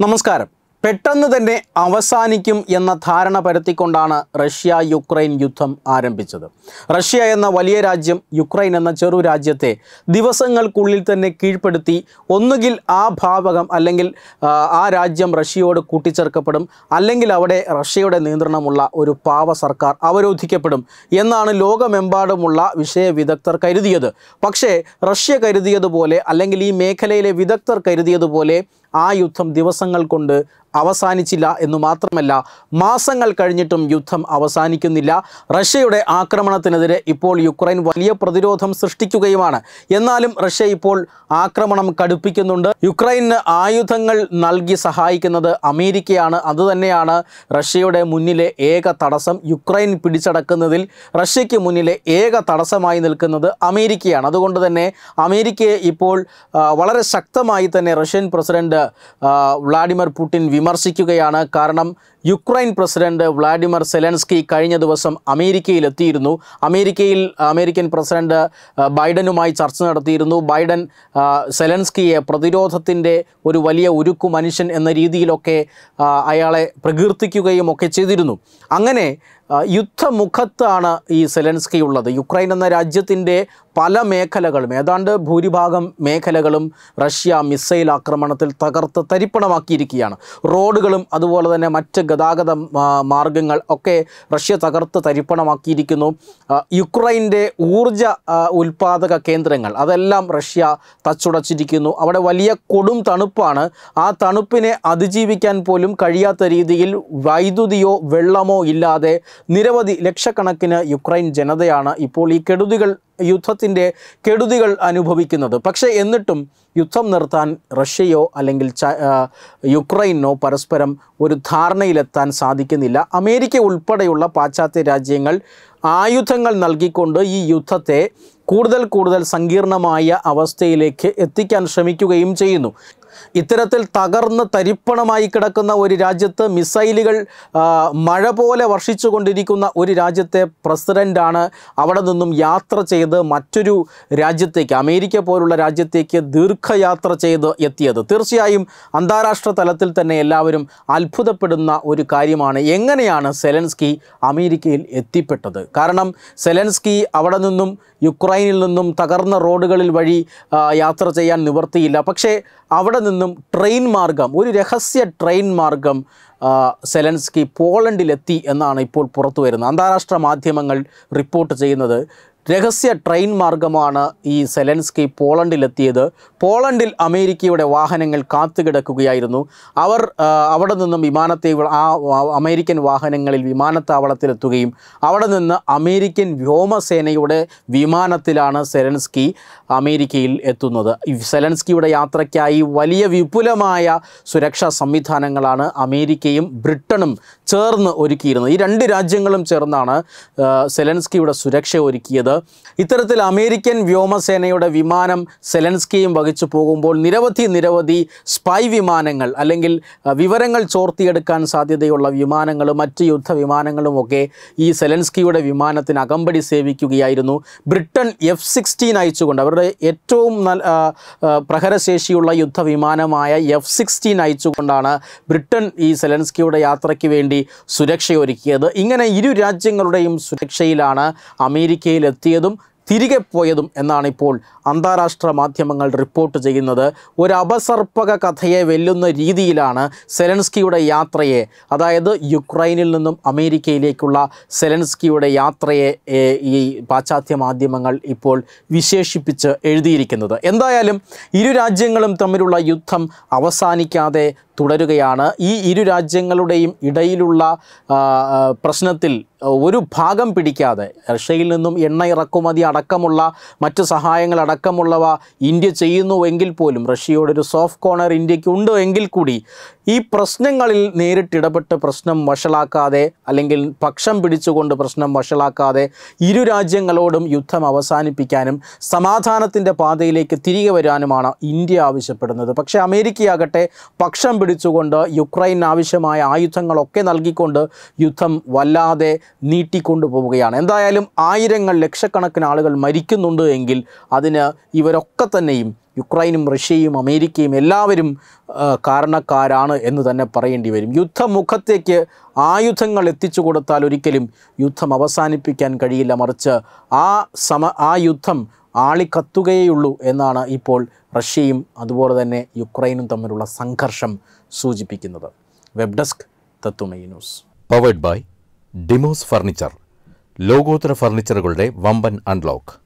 നമസ്കാരം പെട്ടെന്ന് തന്നെ അവസാനിക്കും എന്ന ധാരണ പരത്തിക്കൊണ്ടാണ് റഷ്യ യുക്രൈൻ യുദ്ധം ആരംഭിച്ചത് റഷ്യ എന്ന വലിയ രാജ്യം യുക്രൈൻ എന്ന ചെറു രാജ്യത്തെ ദിവസങ്ങൾക്കുള്ളിൽ തന്നെ കീഴ്പ്പെടുത്തി ഒന്നുകിൽ ആ ഭാവകം അല്ലെങ്കിൽ ആ, ആ രാജ്യം റഷ്യയോട് കൂട്ടിച്ചേർക്കപ്പെടും അല്ലെങ്കിൽ അവിടെ റഷ്യയുടെ നിയന്ത്രണമുള്ള ഒരു പാവ സർക്കാർ അവരോധിക്കപ്പെടും എന്നാണ് ലോകമെമ്പാടുമുള്ള വിഷയ വിദഗ്ധർ കരുതിയത് പക്ഷേ റഷ്യ കരുതിയതുപോലെ അല്ലെങ്കിൽ ഈ മേഖലയിലെ വിദഗ്ധർ കരുതിയതുപോലെ ആ യുദ്ധം ദിവസങ്ങൾ കൊണ്ട് അവസാനിച്ചില്ല എന്ന് മാത്രമല്ല മാസങ്ങൾ കഴിഞ്ഞിട്ടും യുദ്ധം അവസാനിക്കുന്നില്ല റഷ്യയുടെ ആക്രമണത്തിനെതിരെ ഇപ്പോൾ യുക്രൈൻ വലിയ പ്രതിരോധം സൃഷ്ടിക്കുകയുമാണ് എന്നാലും റഷ്യ ഇപ്പോൾ ആക്രമണം കടുപ്പിക്കുന്നുണ്ട് യുക്രൈന് ആയുധങ്ങൾ നൽകി സഹായിക്കുന്നത് അമേരിക്കയാണ് അതുതന്നെയാണ് റഷ്യയുടെ മുന്നിലെ ഏക തടസ്സം യുക്രൈൻ പിടിച്ചടക്കുന്നതിൽ റഷ്യയ്ക്ക് മുന്നിലെ ഏക തടസ്സമായി നിൽക്കുന്നത് അമേരിക്കയാണ് അതുകൊണ്ട് തന്നെ അമേരിക്കയെ ഇപ്പോൾ ആ, വളരെ ശക്തമായി തന്നെ റഷ്യൻ പ്രസിഡന്റ് ആ, വ്ളാഡിമിർ പുടിൻ വിമർശിക്കുകയാണ് കാരണം യുക്രൈൻ പ്രസിഡന്റ് വ്ളാഡിമിർ സെലൻസ്കി കഴിഞ്ഞ ദിവസം അമേരിക്കയിൽ എത്തിയിരുന്നു അമേരിക്കയിൽ അമേരിക്കൻ പ്രസിഡന്റ് ആ, ബൈഡനുമായി ചർച്ച നടത്തിയിരുന്നു ബൈഡൻ ആ, സെലൻസ്കിയെ പ്രതിരോധത്തിൻ്റെ ഒരു വലിയ ഉരുക്കു മനുഷ്യൻ എന്ന രീതിയിലൊക്കെ ആ, അയാളെ പ്രകീർത്തിക്കുകയും ഒക്കെ ചെയ്തിരുന്നു അങ്ങനെ ആ, യുദ്ധമുഖത്താണ് ഈ സെലൻസ്കി ഉള്ളത് യുക്രൈൻ എന്ന രാജ്യത്തിൻ്റെ പല മേഖലകളും ഏതാണ്ട് ഭൂരിഭാഗം മേഖലകളും റഷ്യ മിസൈൽ ആക്രമണത്തിൽ തകർത്ത് തരിപ്പണമാക്കിയിരിക്കുകയാണ് റോഡുകളും അതുപോലെ തന്നെ മറ്റ് ഗതാഗത ആ, മാർഗങ്ങൾ ഒക്കെ റഷ്യ തകർത്ത് തരിപ്പണമാക്കിയിരിക്കുന്നു ആ, യുക്രൈൻ്റെ ഊർജ ആ, ഉൽപ്പാദക കേന്ദ്രങ്ങൾ അതെല്ലാം റഷ്യ തച്ചുടച്ചിരിക്കുന്നു അവിടെ വലിയ കൊടും തണുപ്പാണ് ആ തണുപ്പിനെ അതിജീവിക്കാൻ പോലും കഴിയാത്ത രീതിയിൽ വൈദ്യുതിയോ വെള്ളമോ ഇല്ലാതെ നിരവധി ലക്ഷക്കണക്കിന് യുക്രൈൻ ജനതയാണ് ഇപ്പോൾ ഈ കെടുതികൾ യുദ്ധത്തിൻ്റെ കെടുതികൾ അനുഭവിക്കുന്നത് പക്ഷേ എന്നിട്ടും യുദ്ധം നിർത്താൻ റഷ്യയോ അല്ലെങ്കിൽ ച- ആ, യുക്രൈനോ പരസ്പരം ഒരു ധാരണയിലെത്താൻ സാധിക്കുന്നില്ല അമേരിക്ക ഉൾപ്പെടെയുള്ള പാശ്ചാത്യ രാജ്യങ്ങൾ ആയുധങ്ങൾ നൽകിക്കൊണ്ട് ഈ യുദ്ധത്തെ കൂടുതൽ കൂടുതൽ സങ്കീർണമായ അവസ്ഥയിലേക്ക് എത്തിക്കാൻ ശ്രമിക്കുകയും ചെയ്യുന്നു ഇത്തരത്തിൽ തകർന്ന് തരിപ്പണമായി കിടക്കുന്ന ഒരു രാജ്യത്ത് മിസൈലുകൾ ആ, മഴ പോലെ വർഷിച്ചു കൊണ്ടിരിക്കുന്ന ഒരു രാജ്യത്തെ പ്രസിഡൻ്റാണ് അവിടെ നിന്നും യാത്ര ചെയ്ത് മറ്റൊരു രാജ്യത്തേക്ക് അമേരിക്ക പോലുള്ള രാജ്യത്തേക്ക് ദീർഘയാത്ര ചെയ്ത് എത്തിയത് തീർച്ചയായും അന്താരാഷ്ട്ര തലത്തിൽ തന്നെ എല്ലാവരും അത്ഭുതപ്പെടുന്ന ഒരു കാര്യമാണ് എങ്ങനെയാണ് സെലൻസ്കി അമേരിക്കയിൽ എത്തിപ്പെട്ടത് കാരണം സെലൻസ്കി അവിടെ നിന്നും യുക്രൈനിൽ നിന്നും തകർന്ന റോഡുകളിൽ വഴി ആ, യാത്ര ചെയ്യാൻ നിവർത്തിയില്ല പക്ഷേ അവിടെ നിന്നും ട്രെയിൻ മാർഗം ഒരു രഹസ്യ ട്രെയിൻ മാർഗം ആ, സെലൻസ്കി പോളണ്ടിലെത്തി എന്നാണ് ഇപ്പോൾ പുറത്തു വരുന്നത് അന്താരാഷ്ട്ര മാധ്യമങ്ങൾ റിപ്പോർട്ട് ചെയ്യുന്നത് രഹസ്യ ട്രെയിൻ മാർഗമാണ് ഈ സെലൻസ്കി പോളണ്ടിലെത്തിയത് പോളണ്ടിൽ അമേരിക്കയുടെ വാഹനങ്ങൾ കാത്തുകിടക്കുകയായിരുന്നു അവർ ആ, അവിടെ നിന്നും വിമാനത്തെ ആ ആ, അമേരിക്കൻ വാഹനങ്ങളിൽ വിമാനത്താവളത്തിലെത്തുകയും അവിടെ നിന്ന് അമേരിക്കൻ വ്യോമസേനയുടെ വിമാനത്തിലാണ് സെലൻസ്കി അമേരിക്കയിൽ എത്തുന്നത് ഈ സെലൻസ്കിയുടെ യാത്രയ്ക്കായി വലിയ വിപുലമായ സുരക്ഷാ സംവിധാനങ്ങളാണ് അമേരിക്കയും ബ്രിട്ടനും ചേർന്ന് ഒരുക്കിയിരുന്നത് ഈ രണ്ട് രാജ്യങ്ങളും ചേർന്നാണ് ആ, സെലൻസ്കിയുടെ സുരക്ഷ ഒരുക്കിയത് ഇത്തരത്തിൽ അമേരിക്കൻ വ്യോമസേനയുടെ വിമാനം സെലൻസ്കിയും വഹിച്ചു പോകുമ്പോൾ നിരവധി നിരവധി സ്പൈ വിമാനങ്ങൾ അല്ലെങ്കിൽ ആ, വിവരങ്ങൾ ചോർത്തിയെടുക്കാൻ സാധ്യതയുള്ള വിമാനങ്ങളും മറ്റ് യുദ്ധവിമാനങ്ങളുമൊക്കെ ഈ സെലൻസ്കിയുടെ വിമാനത്തിന് അകമ്പടി സേവിക്കുകയായിരുന്നു ബ്രിട്ടൻ എഫ് സിക്സ്റ്റീൻ അയച്ചുകൊണ്ട് അവരുടെ ഏറ്റവും നല്ല ആ, ആ, പ്രഹരശേഷിയുള്ള യുദ്ധവിമാനമായ എഫ് സിക്സ്റ്റീൻ അയച്ചുകൊണ്ടാണ് ബ്രിട്ടൻ ഈ സെലൻസ്കിയുടെ യാത്രയ്ക്ക് വേണ്ടി സുരക്ഷയൊരുക്കിയത് ഇങ്ങനെ ഇരു രാജ്യങ്ങളുടെയും സുരക്ഷയിലാണ് അമേരിക്കയിൽ എത്തിയതും തിരികെ പോയതും എന്നാണ് ഇപ്പോൾ അന്താരാഷ്ട്ര മാധ്യമങ്ങൾ റിപ്പോർട്ട് ചെയ്യുന്നത് ഒരു അപസർപ്പക കഥയെ വെല്ലുന്ന രീതിയിലാണ് സെലൻസ്കിയുടെ യാത്രയെ അതായത് യുക്രൈനിൽ നിന്നും അമേരിക്കയിലേക്കുള്ള സെലൻസ്കിയുടെ യാത്രയെ ഏ, ഈ പാശ്ചാത്യ മാധ്യമങ്ങൾ ഇപ്പോൾ വിശേഷിപ്പിച്ച് എഴുതിയിരിക്കുന്നത് എന്തായാലും ഇരു രാജ്യങ്ങളും തമ്മിലുള്ള യുദ്ധം അവസാനിക്കാതെ തുടരുകയാണ് ഈ ഇരു രാജ്യങ്ങളുടെയും ഇടയിലുള്ള ആ, ആ, പ്രശ്നത്തിൽ ഒരു ഭാഗം പിടിക്കാതെ റഷ്യയിൽ നിന്നും എണ്ണ ഇറക്കുമതി അടക്കമുള്ള മറ്റ് സഹായങ്ങൾ അടക്കമുള്ളവ ഇന്ത്യ ചെയ്യുന്നുവെങ്കിൽ പോലും റഷ്യയോടൊരു സോഫ്റ്റ് കോർണർ ഇന്ത്യക്ക് ഉണ്ട് എങ്കിൽ കൂടി ഈ പ്രശ്നങ്ങളിൽ നേരിട്ടിടപെട്ട് പ്രശ്നം വഷളാക്കാതെ അല്ലെങ്കിൽ പക്ഷം പിടിച്ചുകൊണ്ട് പ്രശ്നം വഷളാക്കാതെ ഇരു രാജ്യങ്ങളോടും യുദ്ധം അവസാനിപ്പിക്കാനും സമാധാനത്തിൻ്റെ പാതയിലേക്ക് തിരികെ വരാനുമാണ് ഇന്ത്യ ആവശ്യപ്പെടുന്നത് പക്ഷേ അമേരിക്കയാകട്ടെ പക്ഷം പിടിച്ചുകൊണ്ട് യുക്രൈൻ ആവശ്യമായ ആയുധങ്ങളൊക്കെ നൽകിക്കൊണ്ട് യുദ്ധം വല്ലാതെ നീട്ടിക്കൊണ്ടു പോവുകയാണ് എന്തായാലും ആയിരങ്ങൾ ലക്ഷക്കണക്കിന് ആളുകൾ മരിക്കുന്നുണ്ട് എങ്കിൽ അതിന് ഇവരൊക്കെ തന്നെയും യുക്രൈനും റഷ്യയും അമേരിക്കയും എല്ലാവരും ആ, കാരണക്കാരാണ് എന്ന് തന്നെ പറയേണ്ടി വരും യുദ്ധമുഖത്തേക്ക് ആയുധങ്ങൾ എത്തിച്ചു കൊടുത്താൽ ഒരിക്കലും യുദ്ധം അവസാനിപ്പിക്കാൻ കഴിയില്ല മറിച്ച് ആ സമ ആ യുദ്ധം ആളിക്കത്തുകയുള്ളൂ എന്നാണ് ഇപ്പോൾ റഷ്യയും അതുപോലെ തന്നെ യുക്രൈനും തമ്മിലുള്ള സംഘർഷം സൂചിപ്പിക്കുന്നത് വെബ് ഡെസ്ക് തത്തുമൈ news powered by Demos furniture ലോകോത്തര ഫർണിച്ചറുകളുടെ വമ്പൻ അൺലോക്ക്